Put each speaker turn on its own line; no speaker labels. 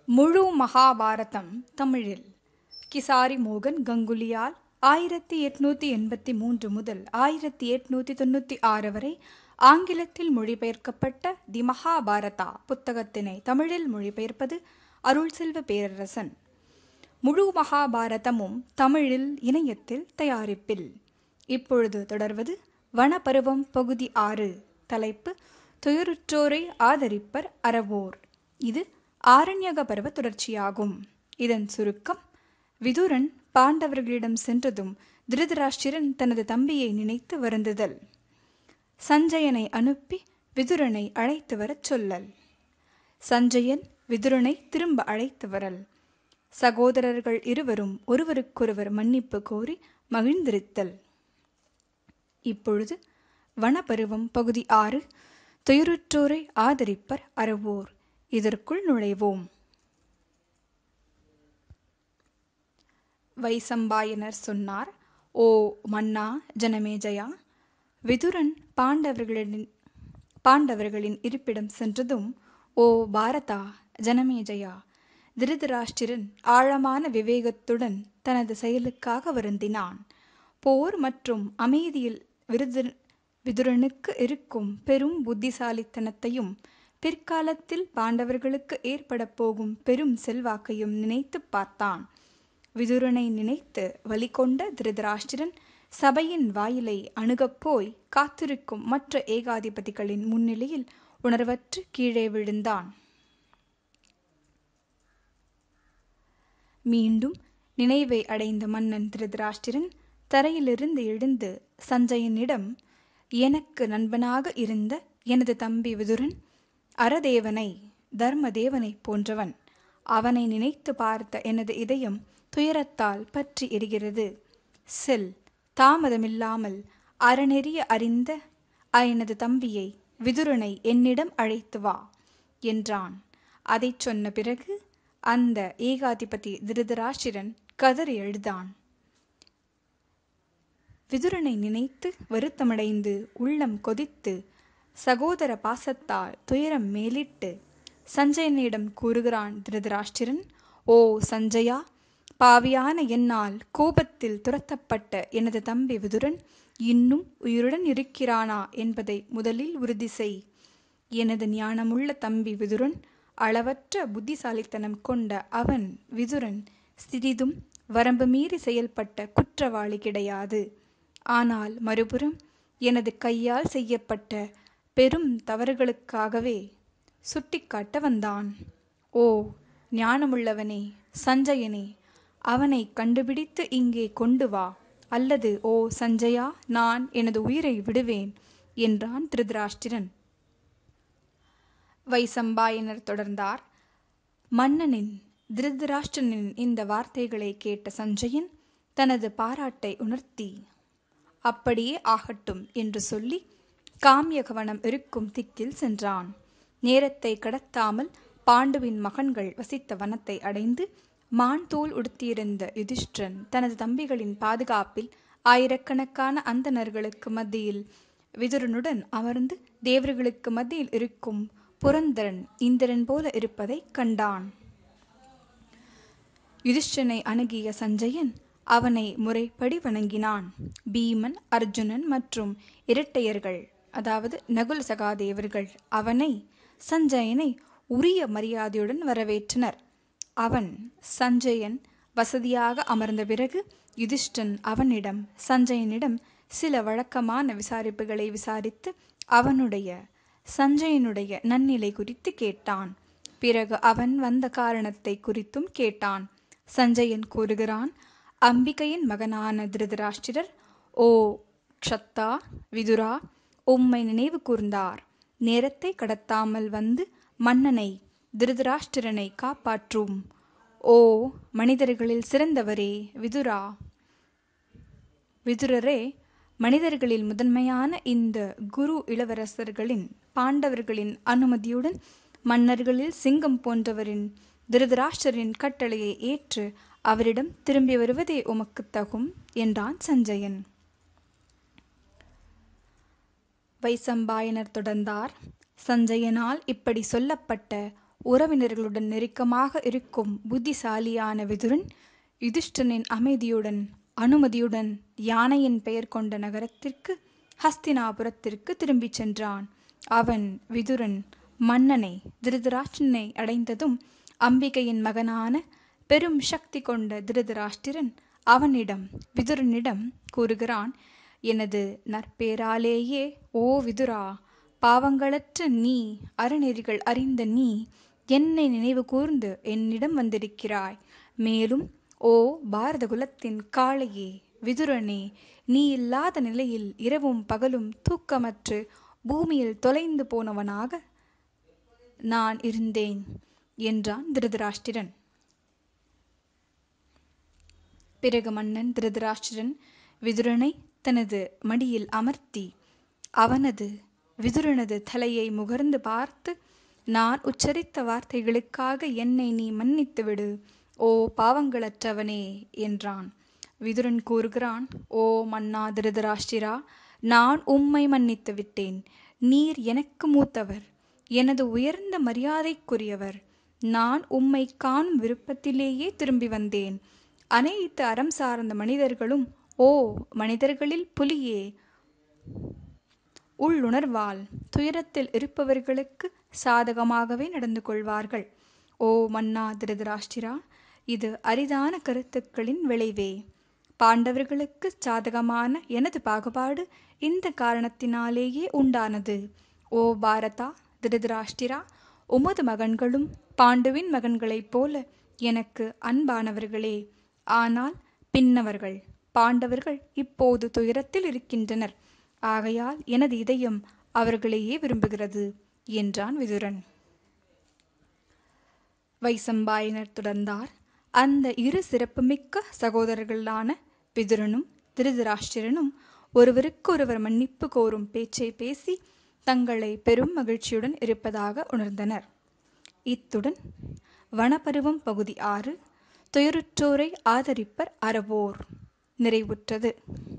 முழு மகாபாரதம் தமிழில் கிசாரி மோகன் கங்குலியால் ஆயிரத்தி எட்நூத்தி எண்பத்தி மூன்று முதல் ஆயிரத்தி எட்நூத்தி தொண்ணூத்தி ஆறு வரை ஆங்கிலத்தில் மொழிபெயர்க்கப்பட்ட தி மகாபாரதா புத்தகத்தினை தமிழில் மொழிபெயர்ப்பது அருள் செல்வ பேரரசன் முழு மகாபாரதமும் தமிழில் இணையத்தில் தயாரிப்பில் இப்பொழுது தொடர்வது வனப்பருவம் பகுதி ஆறு தலைப்பு துயருற்றோரை ஆதரிப்பர் அறவோர் இது ஆரண்யக பருவ தொடர்ச்சியாகும் இதன் சுருக்கம் விதுரன் பாண்டவர்களிடம் சென்றதும் திருதராஷ்டிரன் தனது தம்பியை நினைத்து வருந்துதல் சஞ்சயனை அனுப்பி விதுரனை அழைத்து வரச் சொல்லல் சஞ்சயன் விதுரனை திரும்ப அழைத்து வரல் சகோதரர்கள் இருவரும் ஒருவருக்கொருவர் மன்னிப்பு கோரி மகிழ்ந்திருத்தல் இப்பொழுது வனப்பருவம் பகுதி ஆறு துயருற்றோரை ஆதரிப்பர் அறவோர் இதற்குள் நுழைவோம் வைசம்பாயனர் சொன்னார் ஓ மன்னா ஜனமேஜயா விதுரன் பாண்டவர்களின் பாண்டவர்களின் இருப்பிடம் சென்றதும் ஓ பாரதா ஜனமேஜயா திருதராஷ்டிரன் ஆழமான விவேகத்துடன் தனது செயலுக்காக வருந்தினான் போர் மற்றும் அமைதியில் விருது விதுரனுக்கு இருக்கும் பெரும் புத்திசாலித்தனத்தையும் பிற்காலத்தில் பாண்டவர்களுக்கு ஏற்பட போகும் பெரும் செல்வாக்கையும் நினைத்து பார்த்தான் விதுரனை நினைத்து வழிகொண்ட திருதராஷ்டிரன் சபையின் வாயிலை அணுகப் போய் காத்திருக்கும் மற்ற ஏகாதிபதிகளின் முன்னிலையில் உணர்வற்று கீழே விழுந்தான் மீண்டும் நினைவை அடைந்த மன்னன் திருதராஷ்டிரன் தரையிலிருந்து எழுந்து சஞ்சயனிடம் எனக்கு நண்பனாக இருந்த எனது தம்பி விதுரன் அறதேவனை தர்மதேவனை போன்றவன் அவனை நினைத்து பார்த்த எனது இதயம் துயரத்தால் பற்றி எரிகிறது செல் தாமதமில்லாமல் அறநெறிய அறிந்த எனது தம்பியை விதுரனை என்னிடம் அழைத்து வா என்றான் அதைச் சொன்ன பிறகு அந்த ஏகாதிபதி திருதராஷ்டிரன் கதறி எழுதான் விதுரனை நினைத்து வருத்தமடைந்து உள்ளம் கொதித்து சகோதர பாசத்தால் துயரம் மேலிட்டு சஞ்சயனிடம் கூறுகிறான் திருதராஷ்டிரன் ஓ சஞ்சயா பாவியான என்னால் கோபத்தில் துரத்தப்பட்ட எனது தம்பி விதுரன் இன்னும் உயிருடன் இருக்கிறானா என்பதை முதலில் உறுதி செய் எனது ஞானமுள்ள தம்பி விதுரன் அளவற்ற புத்திசாலித்தனம் கொண்ட அவன் விதுரன் சிறிதும் வரம்பு மீறி செயல்பட்ட குற்றவாளி கிடையாது ஆனால் மறுபுறம் எனது கையால் செய்யப்பட்ட பெரும் தவறுகளுக்காகவே சுட்டிக்காட்ட வந்தான் ஓ ஞானமுள்ளவனே சஞ்சயனே அவனை கண்டுபிடித்து இங்கே கொண்டு வா அல்லது ஓ சஞ்சயா நான் எனது உயிரை விடுவேன் என்றான் திருதராஷ்டிரன் வைசம்பாயனர் தொடர்ந்தார் மன்னனின் திருதராஷ்டிரனின் இந்த வார்த்தைகளை கேட்ட சஞ்சயன் தனது பாராட்டை உணர்த்தி அப்படியே ஆகட்டும் என்று சொல்லி காமியகவனம் இருக்கும் திக்கில் சென்றான் நேரத்தை கடத்தாமல் பாண்டுவின் மகன்கள் வசித்த வனத்தை அடைந்து மான் தோல் உடுத்தியிருந்த யுதிஷ்டிரன் தனது தம்பிகளின் பாதுகாப்பில் ஆயிரக்கணக்கான அந்தணர்களுக்கு மத்தியில் விதுரனுடன் அமர்ந்து தேவர்களுக்கு மத்தியில் இருக்கும் புரந்தரன் இந்திரன் போல இருப்பதை கண்டான் யுதிஷ்டனை அணுகிய சஞ்சயன் அவனை முறைப்படி வணங்கினான் பீமன் அர்ஜுனன் மற்றும் இரட்டையர்கள் அதாவது நகுல சகாதேவர்கள் அவனை சஞ்சயனை உரிய மரியாதையுடன் வரவேற்றனர் அவன் சஞ்சயன் வசதியாக அமர்ந்த பிறகு யுதிஷ்டன் அவனிடம் சஞ்சயனிடம் சில வழக்கமான விசாரிப்புகளை விசாரித்து அவனுடைய சஞ்சயனுடைய நன்னிலை குறித்து கேட்டான் பிறகு அவன் வந்த காரணத்தை குறித்தும் கேட்டான் சஞ்சயன் கூறுகிறான் அம்பிகையின் மகனான திருதராஷ்டிரர் ஓ க்ஷத்தா விதுரா உம்மை நினைவு கூர்ந்தார் நேரத்தை கடத்தாமல் வந்து மன்னனை திருதராஷ்டிரனை காப்பாற்றும் ஓ மனிதர்களில் சிறந்தவரே விதுரா விதுரரே மனிதர்களில் முதன்மையான இந்த குரு இளவரசர்களின் பாண்டவர்களின் அனுமதியுடன் மன்னர்களில் சிங்கம் போன்றவரின் திருதராஷ்டரின் கட்டளையை ஏற்று அவரிடம் திரும்பி வருவதே உமக்கு தகும் என்றான் சஞ்சயன் வைசம்பாயனர் தொடர்ந்தார் சஞ்சயனால் இப்படி சொல்லப்பட்ட உறவினர்களுடன் நெருக்கமாக இருக்கும் புத்திசாலியான விதுரன் யுதிஷ்டனின் அமைதியுடன் அனுமதியுடன் யானையின் பெயர் கொண்ட நகரத்திற்கு ஹஸ்தினாபுரத்திற்கு திரும்பிச் சென்றான் அவன் விதுரன் மன்னனை திருதராஷ்டிரனை அடைந்ததும் அம்பிகையின் மகனான பெரும் சக்தி கொண்ட திருதராஷ்டிரன் அவனிடம் விதுரனிடம் கூறுகிறான் எனது நற்பேராலேயே ஓ விதுரா பாவங்களற்ற நீ அறநெறிகள் அறிந்த நீ என்னை நினைவு கூர்ந்து என்னிடம் வந்திருக்கிறாய் மேலும் ஓ பாரத குலத்தின் காளையே விதுரனே நீ இல்லாத நிலையில் இரவும் பகலும் தூக்கமற்று பூமியில் தொலைந்து போனவனாக நான் இருந்தேன் என்றான் திருதராஷ்டிரன் பிறகு மன்னன் திருதராஷ்டிரன் விதுரனை தனது மடியில் அமர்த்தி அவனது விதுரனது தலையை முகர்ந்து பார்த்து நான் உச்சரித்த வார்த்தைகளுக்காக என்னை நீ மன்னித்து விடு ஓ பாவங்களற்றவனே என்றான் விதுரன் கூறுகிறான் ஓ மன்னா திருதராஷ்டிரா நான் உம்மை மன்னித்து விட்டேன் நீர் எனக்கு மூத்தவர் எனது உயர்ந்த மரியாதைக்குரியவர் நான் உம்மை காணும் விருப்பத்திலேயே திரும்பி வந்தேன் அனைத்து அறம் சார்ந்த மனிதர்களும் ஓ மனிதர்களில் புலியே உள்ளுணர்வால் துயரத்தில் இருப்பவர்களுக்கு சாதகமாகவே நடந்து கொள்வார்கள் ஓ மன்னா திருதராஷ்டிரா இது அரிதான கருத்துக்களின் விளைவே பாண்டவர்களுக்கு சாதகமான எனது பாகுபாடு இந்த காரணத்தினாலேயே உண்டானது ஓ பாரதா திருதராஷ்டிரா உமது மகன்களும் பாண்டுவின் மகன்களைப் போல எனக்கு அன்பானவர்களே ஆனால் பின்னவர்கள் பாண்டவர்கள் இப்போது துயரத்தில் இருக்கின்றனர் ஆகையால் எனது இதயம் அவர்களையே விரும்புகிறது என்றான் விதுரன் வைசம்பாயனர் தொடர்ந்தார் அந்த இரு சிறப்புமிக்க சகோதரர்களான விதுரனும் திருதராஷ்டிரனும் ஒருவருக்கொருவர் மன்னிப்பு கோரும் பேச்சை பேசி தங்களை பெரும் மகிழ்ச்சியுடன் இருப்பதாக உணர்ந்தனர் இத்துடன் வனப்பருவம் பகுதி ஆறு துயருற்றோரை ஆதரிப்பர் அறவோர் நிறைவுற்றது